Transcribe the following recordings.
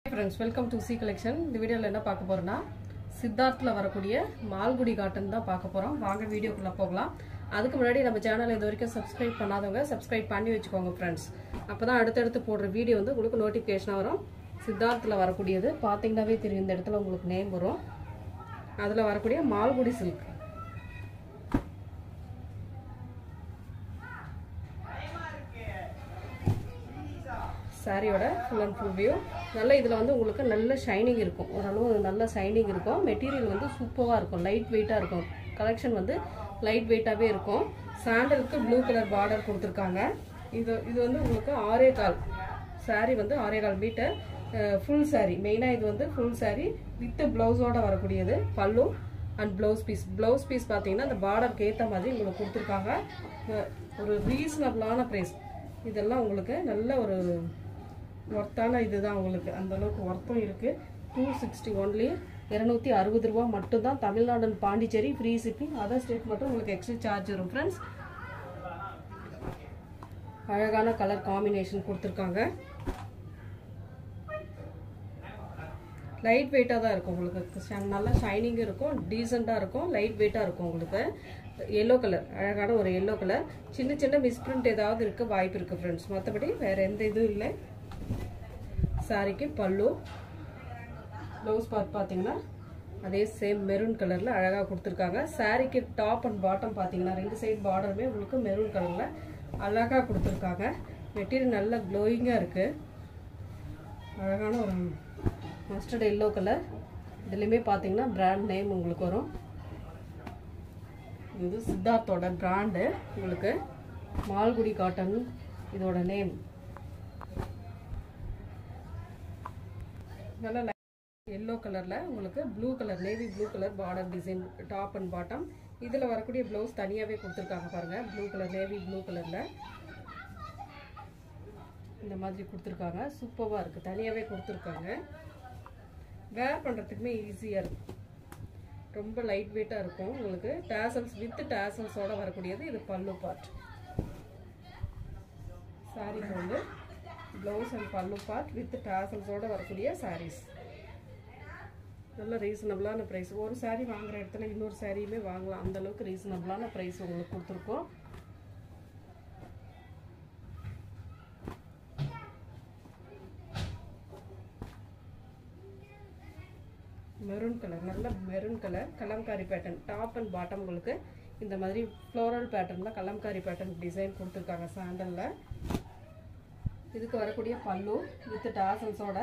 friends welcome to C collection இந்த வீடியோவில் என்ன பார்க்க போறோம்னா சித்தார்த்தில் வரக்கூடிய மால்குடி காட்டன் தான் பார்க்க போகிறோம் வாங்க வீடியோக்குள்ளே போகலாம் அதுக்கு முன்னாடி நம்ம சேனலை இது வரைக்கும் சப்ஸ்கிரைப் பண்ணாதவங்க சப்ஸ்கிரைப் பண்ணி வச்சுக்கோங்க ஃப்ரெண்ட்ஸ் அப்போ தான் அடுத்தடுத்து போடுற வீடியோ வந்து உங்களுக்கு நோட்டிஃபிகேஷனாக வரும் சித்தார்த்தில் வரக்கூடியது பார்த்தீங்கன்னாவே தெரியும் இந்த இடத்துல உங்களுக்கு நேம் வரும் அதில் வரக்கூடிய மால்குடி சில்க் சாரியோட ஃபுல் அண்ட் ஃபுல் வியூ நல்ல இதில் வந்து உங்களுக்கு நல்ல ஷைனிங் இருக்கும் ஓரளவு நல்ல ஷைனிங் இருக்கும் மெட்டீரியல் வந்து சூப்பராக இருக்கும் லைட் வெயிட்டாக இருக்கும் கலெக்ஷன் வந்து லைட் வெயிட்டாகவே இருக்கும் சாண்டலுக்கு ப்ளூ கலர் பார்டர் கொடுத்துருக்காங்க இது இது வந்து உங்களுக்கு ஆரே கால் சாரீ வந்து ஆரே கால் மீட்டர் ஃபுல் சாரீ மெயினாக இது வந்து ஃபுல் சாரீ வித் ப்ளவுஸோட வரக்கூடியது பல்லு and blouse piece blouse piece பார்த்தீங்கன்னா அந்த பார்டருக்கு ஏற்ற மாதிரி உங்களுக்கு கொடுத்துருக்காங்க அஹ் ஒரு ரீசனபிளான ப்ரைஸ் இதெல்லாம் உங்களுக்கு நல்ல ஒரு ஒர்த்தான இதுதான் உங்களுக்கு அந்த அளவுக்கு ஒர்த்தும் இருக்கு டூ சிக்ஸ்டி ஒன்லி இரநூத்தி அறுபது ரூபா மட்டும்தான் Tamil Nadu and Pondicherry free shipping other state மட்டும் உங்களுக்கு எக்ஸ்ட்ரா சார்ஜ் வரும் ஃப்ரெண்ட்ஸ் அழகான கலர் காம்பினேஷன் கொடுத்துருக்காங்க லைட் வெயிட்டாக தான் இருக்கும் உங்களுக்கு ஷ- நல்லா ஷைனிங் இருக்கும் டீசெண்டாக இருக்கும் லைட் வெயிட்டாக இருக்கும் உங்களுக்கு எல்லோ கலர் அழகான ஒரு எல்லோ கலர் சின்ன சின்ன மிஸ்பிரிண்ட் ஏதாவது இருக்க வாய்ப்பு இருக்குது ஃப்ரெண்ட்ஸ் மற்றபடி வேறு எந்த இதுவும் இல்லை சாரிக்கு பல்லு ப்ளவுஸ் பார்ட் பார்த்தீங்கன்னா அதே சேம் மெரூன் கலரில் அழகாக கொடுத்துருக்காங்க சாரிக்கு டாப் அண்ட் பாட்டம் பார்த்தீங்கன்னா ரெண்டு சைடு பார்டருமே உங்களுக்கு மெரூன் கலரில் அழகாக கொடுத்துருக்காங்க மெட்டீரியல் நல்லா க்ளோயிங்காக இருக்குது அழகான ஒரு மஸ்டர்ட் எல்லோ கலர் இதுலேயுமே பார்த்தீங்கன்னா பிராண்ட் நேம் உங்களுக்கு வரும் இது சித்தார்த்தோட பிராண்டு உங்களுக்கு மால்குடி காட்டன் இதோட நேம் நல்ல எல்லோ கலரில் உங்களுக்கு blue colour navy blue colour border design top and bottom இதில் வரக்கூடிய ப்ளவுஸ் தனியாகவே கொடுத்துருக்காங்க பாருங்கள் ப்ளூ கலர் நேவி ப்ளூ கலரில் இந்த மாதிரி கொடுத்துருக்காங்க சூப்பராக இருக்குது தனியாகவே கொடுத்துருக்காங்க வேர் பண்ணுறதுக்குமே ஈஸியாக இருக்கும் ரொம்ப லைட் வெயிட்டாக இருக்கும் உங்களுக்கு டேசல்ஸ் வித் டேசல்ஸோட வரக்கூடியது இது பல்லு பார்ட் சாரீக்கு வந்து blouse and pallu part with டேசல்ஸோட வரக்கூடிய சாரீஸ் நல்ல ரீசனபிளான ப்ரைஸ் ஒரு saree வாங்குற இடத்துல இன்னொரு சாரியுமே வாங்கலாம் அந்த அளவுக்கு ரீசனபிளான ப்ரைஸ் உங்களுக்கு கொடுத்துருக்கோம் மெரூன் கலர் நல்ல maroon colour kalamkari pattern top and bottom உங்களுக்கு இந்த மாதிரி ஃப்ளோரல் பேட்டர்னில் கலம்காரி பேட்டர்ன் டிசைன் கொடுத்துருக்காங்க சாண்டலில் இதுக்கு வரக்கூடிய பல்லு வித் டாசல்ஸோட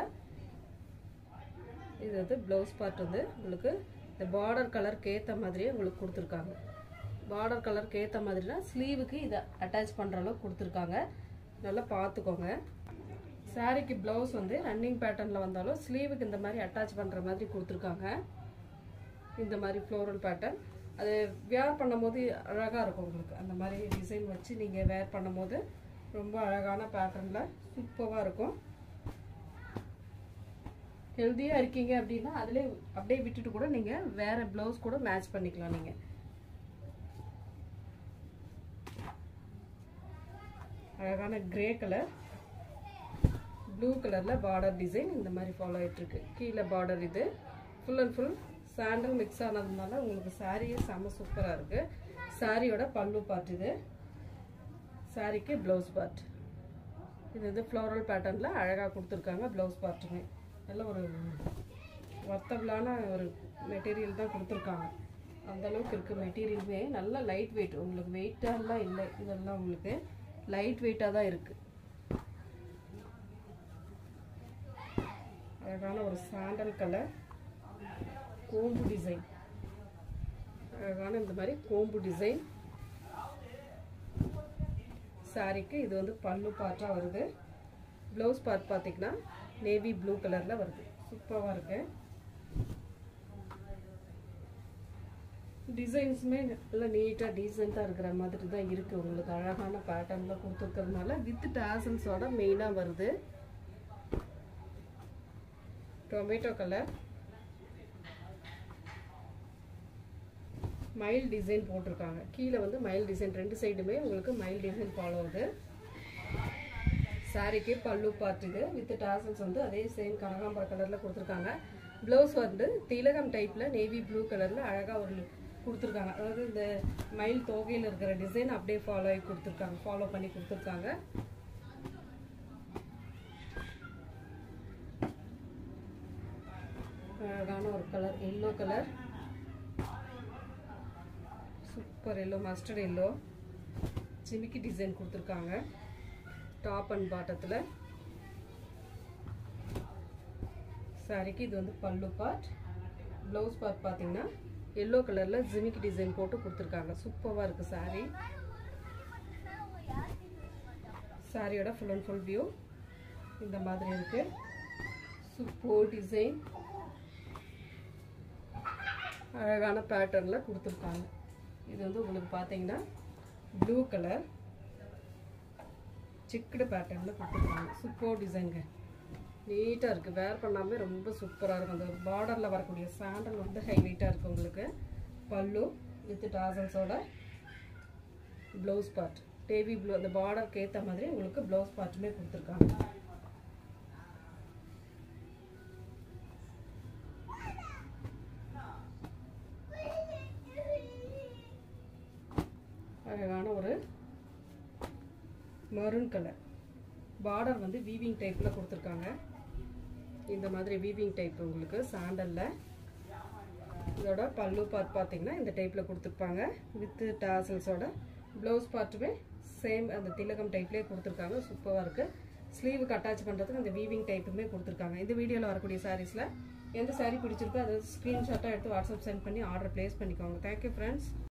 இது வந்து ப்ளவுஸ் பார்ட் வந்து உங்களுக்கு இந்த பார்டர் கலருக்கு ஏற்ற மாதிரியே உங்களுக்கு கொடுத்துருக்காங்க பார்டர் கலருக்கு ஏற்ற மாதிரினா ஸ்லீவுக்கு இதை அட்டாச் பண்ணுற அளவுக்கு கொடுத்துருக்காங்க நல்லா பார்த்துக்கோங்க சாரிக்கு ப்ளவுஸ் வந்து ரன்னிங் பேட்டர்னில் வந்தாலும் ஸ்லீவுக்கு இந்த மாதிரி அட்டாச் பண்ணுற மாதிரி கொடுத்துருக்காங்க இந்த மாதிரி ஃப்ளோரல் பேட்டர்ன் அது வேர் பண்ணும்போது அழகாக இருக்கும் உங்களுக்கு அந்த மாதிரி டிசைன் வச்சு நீங்கள் வேர் பண்ணும்போது ரொம்ப அழகான பேட்டர்னில் சூப்பராக இருக்கும் ஹெல்த்தியாக இருக்கீங்க அப்படின்னா அதிலே அப்படியே விட்டுட்டு கூட நீங்கள் வேறு ப்ளவுஸ் கூட மேட்ச் பண்ணிக்கலாம் நீங்கள் அழகான கிரே கலர் ப்ளூ கலரில் பார்டர் டிசைன் இந்த மாதிரி ஃபாலோ ஆகிட்டுருக்கு கீழே பார்டர் இது full and full sandal mix ஆனதுனால உங்களுக்கு சாரியே செம்ம சூப்பராக இருக்குது சாரியோட பல்லு பார்ட் இது சாரிக்கு ப்ளவுஸ் பார்ட் இது வந்து ஃப்ளோரல் பேட்டர்னில் அழகாக கொடுத்துருக்காங்க ப்ளவுஸ் பார்ட்டுமே நல்ல ஒரு ஒர்த்தபிளான ஒரு மெட்டீரியல் தான் கொடுத்துருக்காங்க அந்த அளவுக்கு இருக்குது மெட்டீரியலுமே நல்ல லைட் வெயிட் உங்களுக்கு வெயிட்டாலாம் இல்லை இதெல்லாம் உங்களுக்கு லைட் வெயிட்டாக தான் இருக்குது அழகான ஒரு சாண்டல் கலர் கோம்பு டிசைன் அழகான இந்த மாதிரி கோம்பு டிசைன் சாரிக்கு இது வந்து பல்லு பார்ட்டாக வருது ப்ளவுஸ் பார்ட் பார்த்தீங்கன்னா நேவி ப்ளூ கலரில் வருது சூப்பராக இருக்கு டிசைன்ஸுமே நல்லா நீட்டாக டீசெண்டாக இருக்கிற மாதிரி தான் இருக்குது உங்களுக்கு அழகான பேட்டர்னில் கொடுத்துருக்கறதுனால வித் டேசல்ஸோட மெயினாக வருது டொமேட்டோ கலர் மயில் டிசைன் போட்டிருக்காங்க கீழே வந்து மயில் டிசைன் ரெண்டு சைடுமே உங்களுக்கு மயில் டிசைன் ஃபாலோ ஆகுது சாரிக்கு பல்லு பார்ட் இது வித் டாசல்ஸ் வந்து அதே சேம் கனகாம்பர கலரில் கொடுத்துருக்காங்க ப்ளவுஸ் வந்து திலகம் டைப்பில் நேவி ப்ளூ கலரில் அழகாக ஒரு கொடுத்துருக்காங்க அதாவது இந்த மயில் தோகையில் இருக்கிற டிசைன் அப்படியே ஃபாலோ ஆகி கொடுத்துருக்காங்க ஃபாலோ பண்ணி கொடுத்துருக்காங்க அழகான ஒரு colour yellow colour super yellow mustard yellow ஜிமிக்கி டிசைன் கொடுத்துருக்காங்க டாப் அண்ட் பாட்டத்தில் சாரிக்கு இது வந்து பல்லு பார்ட் ப்ளவுஸ் பார்ட் பார்த்தீங்கன்னா எல்லோ கலரில் ஜிமிக்கி டிசைன் போட்டு கொடுத்துருக்காங்க சூப்பராக இருக்குது சாரீ சாரியோட ஃபுல் அண்ட் ஃபுல் வியூ இந்த மாதிரி இருக்குது சூப்பர் டிசைன் அழகான பேட்டர்னில் கொடுத்துருக்காங்க இது வந்து உங்களுக்கு பார்த்தீங்கன்னா ப்ளூ கலர் சிக்குடு பேட்டர்னில் கொடுத்துருக்காங்க சூப்பர் டிசைனுங்க நீட்டாக இருக்குது வேர் பண்ணாமே ரொம்ப சூப்பராக இருக்கும் அந்த பார்டரில் வரக்கூடிய சாண்டல் வந்து ஹைலைட்டாக இருக்குது உங்களுக்கு பல்லு வித் டாசல்ஸோட ப்ளவுஸ் பார்ட் டேவி ப்ளூ அந்த பார்டருக்கு ஏற்ற மாதிரி உங்களுக்கு ப்ளவுஸ் பார்ட்டுமே கொடுத்துருக்காங்க அழகான ஒரு மரூன் கலர் பார்டர் வந்து வீவிங் டைப்பில் கொடுத்துருக்காங்க இந்த மாதிரி வீவிங் டைப் உங்களுக்கு சாண்டலில் இதோட பல்லு பார்ட் பார்த்தீங்கன்னா இந்த டைப்பில் கொடுத்துருப்பாங்க வித்து டாசல்ஸோட ப்ளவுஸ் பார்ட்டுமே சேம் அந்த திலகம் டைப்லேயே கொடுத்துருக்காங்க சூப்பராக இருக்குது ஸ்லீவுக்கு அட்டாச் பண்ணுறதுக்கு அந்த வீவிங் டைப்புமே கொடுத்துருக்காங்க இந்த வீடியோவில் வரக்கூடிய சாரீஸில் எந்த சாரீ பிடிச்சிருக்கோ அதை ஸ்க்ரீன்ஷாட்டாக எடுத்து வாட்ஸ்அப் சென்ட் பண்ணி ஆர்டர் ப்ளேஸ் பண்ணிக்கோங்க தேங்க்யூ ஃப்ரெண்ட்ஸ்